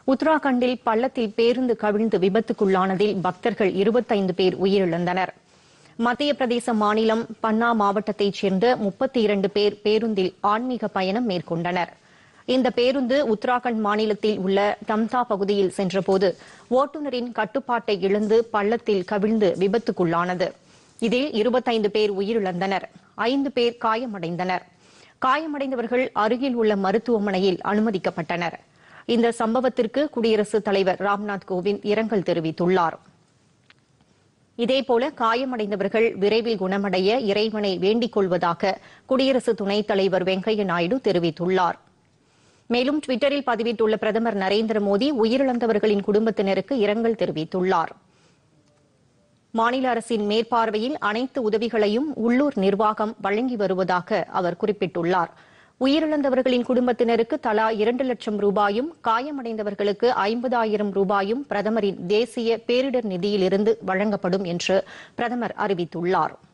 உத்தராகண்டில் பள்ளத்தில் பேருந்து கவிழ்ந்து விபத்துக்குள்ளானதில் பக்தர்கள் இருபத்தைந்து பேர் உயிரிழந்தனர் மத்திய பிரதேச மாநிலம் பன்னா மாவட்டத்தைச் சேர்ந்த முப்பத்தி இரண்டு பேர் பேருந்தில் ஆன்மீக பயணம் மேற்கொண்டனர் இந்த பேருந்து உத்தராகண்ட் மாநிலத்தில் உள்ள தம்தா பகுதியில் சென்றபோது ஓட்டுநரின் கட்டுப்பாட்டை இழந்து பள்ளத்தில் கவிழ்ந்து விபத்துக்குள்ளானது இதில் இருபத்தைந்து பேர் உயிரிழந்தனர் ஐந்து பேர் காயமடைந்தனர் காயமடைந்தவர்கள் அருகில் உள்ள மருத்துவமனையில் அனுமதிக்கப்பட்டனர் இந்த சம்பவத்திற்கு குடியரசுத் தலைவர் ராம்நாத் கோவிந்த் இரங்கல் தெரிவித்துள்ளார் இதேபோல காயமடைந்தவர்கள் விரைவில் குணமடைய இறைவனை வேண்டிக் கொள்வதாக குடியரசு துணைத் தலைவர் வெங்கையா நாயுடு தெரிவித்துள்ளார் மேலும் டுவிட்டரில் பதிவிட்டுள்ள பிரதமர் நரேந்திர மோடி உயிரிழந்தவர்களின் குடும்பத்தினருக்கு இரங்கல் தெரிவித்துள்ளார் மாநில அரசின் மேற்பார்வையில் அனைத்து உதவிகளையும் உள்ளூர் நிர்வாகம் வழங்கி வருவதாக அவர் குறிப்பிட்டுள்ளார் உயிரிழந்தவர்களின் குடும்பத்தினருக்கு தலா இரண்டு லட்சம் ரூபாயும் காயமடைந்தவர்களுக்கு ஐம்பதாயிரம் ரூபாயும் பிரதமரின் தேசிய பேரிடர் நிதியிலிருந்து வழங்கப்படும் என்று பிரதமர் அறிவித்துள்ளாா்